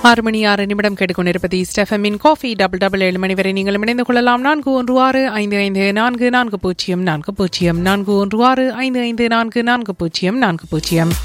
ஆறு மணி ஆறு நிமிடம் கேட்டுக்கொண்டிருப்பது ஸ்டெஃபமின் காஃபி டபுள் டபுள் ஏழு மணி வரை நீங்கள் இணைந்து கொள்ளலாம் நான்கு ஒன்று ஆறு ஐந்து ஐந்து நான்கு நான்கு பூஜ்ஜியம் நான்கு பூஜ்ஜியம் நான்கு ஒன்று ஆறு ஐந்து ஐந்து நான்கு நான்கு பூஜ்ஜியம் நான்கு பூஜ்ஜியம்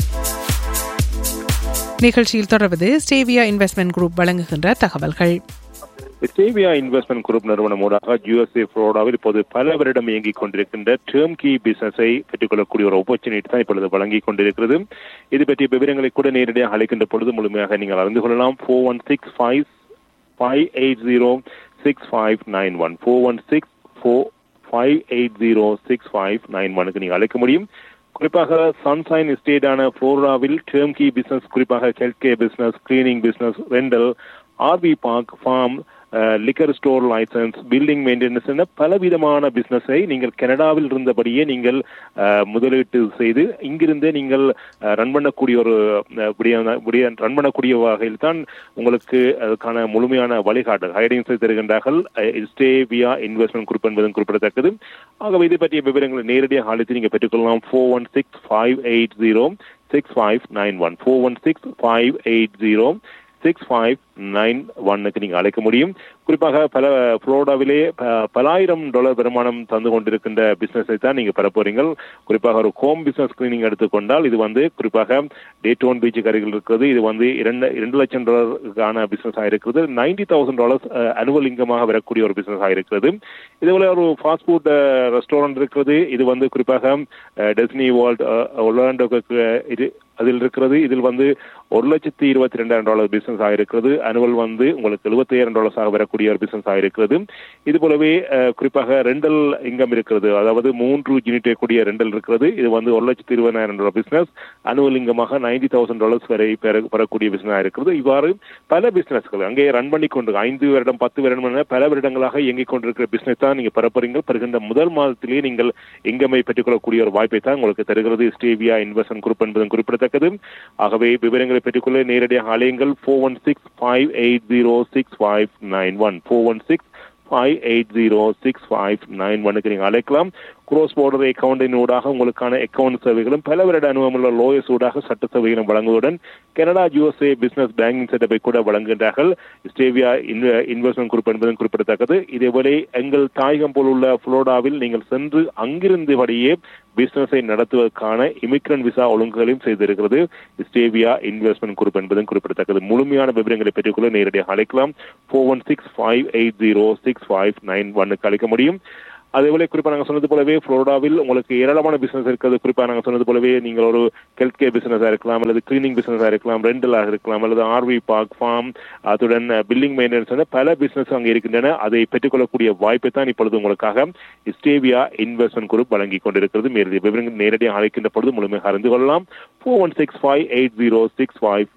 நிகழ்ச்சியில் தொடர்வது ஸ்டேவியா இன்வெஸ்ட்மெண்ட் குரூப் வழங்குகின்ற தகவல்கள் ஸ்டேவியா இன்வெஸ்ட்மெண்ட் குரூப் நிறுவனமூடாக யூஎஸ்ஏ புளோரிடாவில் இப்போது பல வருடம் இயங்கிக் கொண்டிருக்கின்ற டேர்ம் கீ பிசினஸை பெற்றுக்கொள்ளக்கூடிய ஒரு ஆப்பர்ச்சுனிட்டி தான் இப்பொழுது வழங்கிக் கொண்டிருக்கிறது இது பற்றிய விவரங்களை கூட நேரடியாக அழைக்கின்ற பொழுது முழுமையாக நீங்கள் அறிந்து கொள்ளலாம் four one six five five eight zero six five nine one four one six four five eight zero six five nine ஒனுக்கு நீங்கள் அழைக்க முடியும் குறிப்பாக சன்சைன் எஸ்டேட்டான புளோரிடாவில் டேர்ம் கீ பிசினஸ் குறிப்பாக health care business cleaning business rental RV park farm liquor store license building maintenance என பலவிதமான பிசினஸை நீங்கள் கனடாவில் இருந்தபடியே நீங்கள் முதலீட்டு செய்து இங்கிருந்தே நீங்கள் ரன் பண்ணக்கூடிய ஒரு ரன் பண்ணக்கூடிய வகையில் தான் உங்களுக்கு அதுக்கான முழுமையான வழிகாட்டு ஹைடிங்ஸை தருகின்றார்கள் ஸ்டேவியா இன்வெஸ்ட்மெண்ட் குரூப் என்பதும் குறிப்பிடத்தக்கது ஆகவே இது பற்றிய விவரங்களை நேரடியாக அழைத்து நீங்கள் பெற்றுக்கொள்ளலாம் four one six five eight zero six five nine one four one six five eight zero six five nine ஒன்னுக்கு நீங்கள் அழைக்க முடியும் குறிப்பாக பல புளோரிடாவிலே பலாயிரம் டாலர் வருமானம் தந்து கொண்டிருக்கின்ற பிசினஸை தான் நீங்கள் பெற போறீங்க குறிப்பாக ஒரு ஹோம் பிசினஸ் கிளீனிங் எடுத்துக்கொண்டால் இது வந்து குறிப்பாக டேட்டோன் பீச்சுக்கு அருகில் இருக்கிறது இது வந்து இரண்டு இரண்டு லட்சம் டாலருக்கான பிசினஸ் ஆயிருக்கிறது நைன்டி தௌசண்ட் டாலர்ஸ் அனுவல் இங்கமாக வரக்கூடிய ஒரு பிசினஸ் ஆயிருக்கிறது இதுபோல ஒரு ஃபாஸ்ட் ஃபுட் ரெஸ்டாரண்ட் இருக்கிறது இது வந்து குறிப்பாக டெஸ்னி வேர்ல்ட் ஒலாண்டோக்கு இது அதில் இருக்கிறது இதில் வந்து ஒரு லட்சத்தி இருபத்தி ரெண்டாயிரம் டாலர் பிசினஸ் ஆயிருக்கிறது அனுவல் வந்து உங்களுக்கு எழுபத்தி ஐயாயிரம் டாலர்ஸாக வரக்கூடிய ஒரு பிசினஸ் ஆயிருக்கிறது இது போலவே குறிப்பாக ரெண்டல் இங்கம் இருக்கிறது அதாவது மூன்று யூனிட் கூடிய ரெண்டல் இருக்கிறது இது வந்து ஒரு லட்சத்தி இருபதாயிரம் டாலர் பிசினஸ் அனுவல் இங்கமாக நைன்டி தௌசண்ட் டாலர்ஸ் வரை பெறக்கூடிய பிசினஸ் இருக்கிறது இவ்வாறு பல பிசினஸ்கள் அங்கே ரன் பண்ணி கொண்டு ஐந்து வருடம் பத்து வருடம் பல வருடங்களாக இயங்கிக் கொண்டிருக்கிற பிசினஸ் தான் நீங்க பெறப்போறீங்க பெறுகின்ற முதல் மாதத்திலேயே நீங்கள் இங்கமை பெற்றுக்கொள்ளக்கூடிய ஒரு வாய்ப்பை தான் உங்களுக்கு தருகிறது ஸ்டேவியா இன்வெஸ்ட்மெண்ட் குரூப் என்பதும் குறிப்பிடத்தக்கது ஆகவே விவரங்களை பெற்றுக்கொள்ள நேரடியாக அலையுங்கள் four one six five eight zero six five nine one four one six five eight zero six five nine ஒனுக்கு நீங்கள் அழைக்கலாம் குரோஸ் பார்டர் அக்கௌண்டின் ஊடாக உங்களுக்கான அக்கௌண்ட் சேவைகளும் பல வருட அனுபவமுள்ள லோயர்ஸ் ஊடாக சட்ட சேவைகளும் வழங்குவதுடன் கனடா யூஎஸ்ஏ பிசினஸ் பேங்கிங் செட்டப்பை கூட வழங்குகின்றார்கள் ஸ்டேவியா இன்வெஸ்ட்மெண்ட் குரூப் என்பதும் குறிப்பிடத்தக்கது இதேபோல எங்கள் தாயகம் போல் உள்ள புளோடாவில் நீங்கள் சென்று அங்கிருந்தபடியே பிசினஸை நடத்துவதற்கான இமிக்ரன் விசா ஒழுங்குகளையும் செய்திருக்கிறது ஸ்டேவியா இன்வெஸ்ட்மெண்ட் குரூப் என்பதும் குறிப்பிடத்தக்கது முழுமையான விவரங்களை பெற்றுக்கொள்ள நேரடியாக அழைக்கலாம் four one six five eight zero six five nine ஒன்னுக்கு அழைக்க முடியும் அதேபோல குறிப்பாக நாங்கள் சொன்னது போலவே புளோரிடாவில் உங்களுக்கு ஏராளமான பிசினஸ் இருக்கிறது குறிப்பாக நாங்கள் சொன்னது போலவே நீங்கள் ஒரு ஹெல்த் கேர் பிசினஸாக இருக்கலாம் அல்லது கிளீனிங் பிசினஸாக இருக்கலாம் ரெண்டலாக இருக்கலாம் அல்லது ஆர்வி பார்க் ஃபார்ம் அத்துடன் பில்டிங் மெயின்டெனன்ஸ் பல பிசினஸ் அங்கே இருக்கின்றன அதை பெற்றுக்கொள்ளக்கூடிய வாய்ப்பை தான் இப்பொழுது உங்களுக்காக ஸ்டேவியா இன்வெஸ்ட்மெண்ட் குரூப் வழங்கி கொண்டிருக்கிறது மேலும் விவரங்கள் நேரடியாக அழைக்கின்ற பொழுது முழுமையாக அறிந்து கொள்ளலாம் four one six five eight zero six five